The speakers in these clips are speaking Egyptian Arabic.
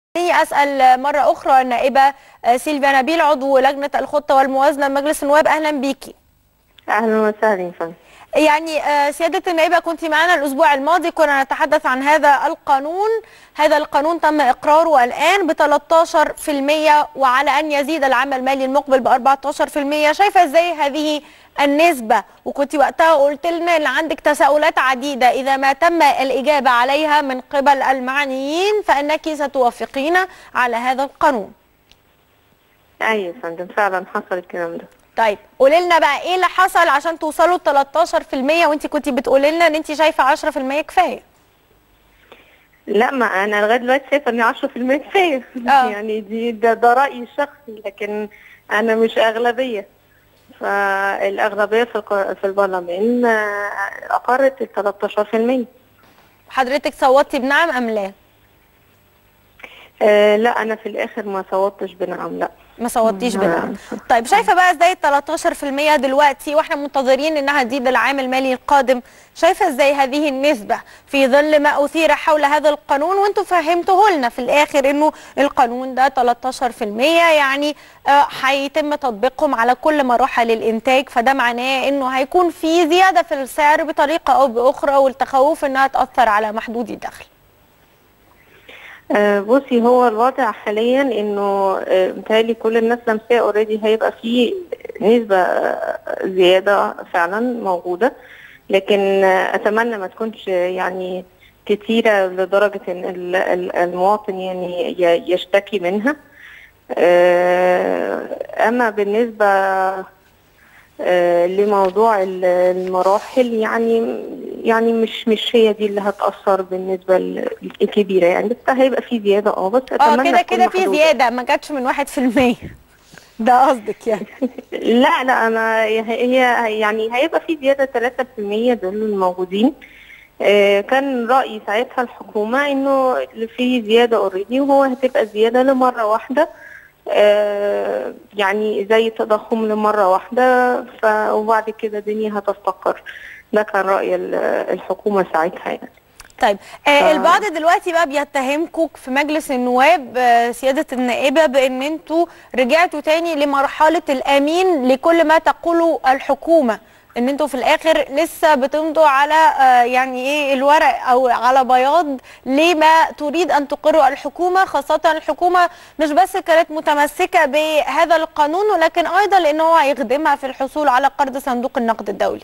خليني اسال مره اخرى النائبه سيلفيا نبيل عضو لجنه الخطه والموازنه مجلس النواب اهلا بيكي اهلا وسهلا يا فندم يعني آه، سيادة النائبة كنت معنا الأسبوع الماضي كنا نتحدث عن هذا القانون هذا القانون تم إقراره الآن ب 13% وعلى أن يزيد العام المالي المقبل ب 14% شايفة إزاي هذه النسبة وكنت وقتها قلت لنا إن عندك تساؤلات عديدة إذا ما تم الإجابة عليها من قبل المعنيين فإنك ستوافقين على هذا القانون ايوه يا فندم فعلا حصل الكلام ده طيب قولي لنا بقى ايه اللي حصل عشان توصلوا ل 13% وانت كنت بتقولي لنا ان انت شايفه 10% كفايه لا ما انا لغايه دلوقتي شايفه ان 10% كفايه آه. يعني دي ده, ده رايي الشخصي لكن انا مش اغلبيه فالاغلبيه في الق- في البرلمان آه، اقرت ال 13% حضرتك صوتي بنعم ام لا آه لا انا في الاخر ما صوتش بنعم لا ما صوتيش ما- بنعم طيب شايفه بقى ازاي ال 13% دلوقتي واحنا منتظرين انها تزيد العام المالي القادم شايفه ازاي هذه النسبه في ظل ما اثير حول هذا القانون وانتم فهمتوه لنا في الاخر انه القانون ده 13% يعني آه، هيتم تطبيقهم على كل مراحل الانتاج فده معناه انه هيكون في زياده في السعر بطريقه او باخرى والتخوف انها تاثر على محدود الدخل آه، بصي هو الوضع حاليا انه آه، متهيألي كل الناس لمساه اوريدي هيبقى فيه نسبة آه، زيادة فعلا موجودة لكن آه، اتمنى ما تكونش يعني كتيرة لدرجة ان ال- ال- المواطن يعني ي- يشتكي منها آه، اما بالنسبة آه، لموضوع ال- المراحل يعني يعني مش مش هي دي اللي هتأثر بالنسبة ل- الكبيرة يعني بس هيبقى في زيادة اه بس اه أتمنى كده تكون كده في محدودة. زياده ما جاتش من 1% ده قصدك يعني لا لا أنا هي يعني هيبقى في زيادة 3% دول الموجودين آه، كان رأي ساعتها الحكومة إنه في زيادة اوريدي وهو هتبقى زيادة لمرة واحدة آه، يعني زي تضخم لمرة واحدة ف وبعد كده الدنيا هتستقر ده كان رأي ال- الحكومة ساعتها يعني طيب آه البعض دلوقتي بقى بيتهمكم في مجلس النواب آه سيادة النائبة بان انتوا رجعتوا تاني لمرحلة الامين لكل ما تقوله الحكومة ان انتوا في الاخر لسه بتمضوا على آه يعني ايه الورق او على بياض لما تريد ان تقره الحكومة خاصة الحكومة مش بس كانت متمسكة بهذا القانون ولكن ايضا لان هو هيخدمها في الحصول على قرض صندوق النقد الدولي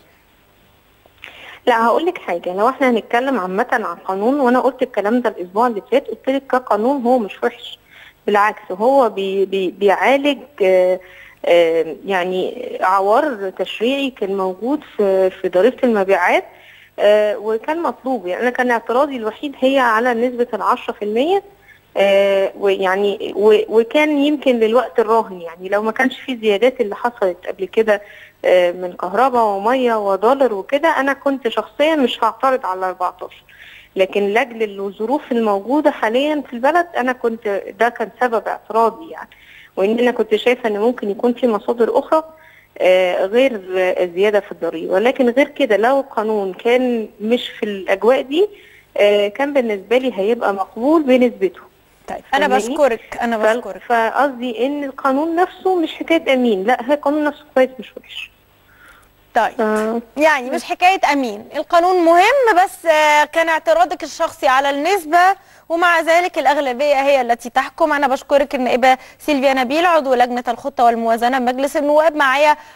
لا هقول لك حاجه لو احنا هنتكلم عامه عن قانون وانا قلت الكلام ده الاسبوع اللي فات قلت لك كقانون هو مش وحش بالعكس هو بي بي بيعالج آه، آه، يعني عوار تشريعي كان موجود في في ضريبه المبيعات آه، وكان مطلوب يعني انا كان اعتراضي الوحيد هي على نسبه ال 10% آه، ويعني و- وكان يمكن للوقت الراهن يعني لو ما كانش في زيادات اللي حصلت قبل كده آه، من كهرباء وميه ودولار وكده انا كنت شخصيا مش هعترض على 14 لكن لاجل الظروف الموجوده حاليا في البلد انا كنت ده كان سبب اعتراضي يعني وان انا كنت شايفه ان ممكن يكون في مصادر اخرى آه، غير آه، الزياده في الضريبه ولكن غير كده لو القانون كان مش في الاجواء دي آه، كان بالنسبه لي هيبقى مقبول بنسبته طيب انا فاهماني؟ بشكرك انا ف- بشكرك فقصدي ان القانون نفسه مش حكايه امين لا هي القانون نفسه كويس مش وحش طيب آه، يعني مش حكاية أمين القانون مهم بس آه، كان اعتراضك الشخصي على النسبة ومع ذلك الأغلبية هي التي تحكم أنا بشكرك النائبة سيلفيا نبيل عضو لجنة الخطة والموازنة مجلس النواب معايا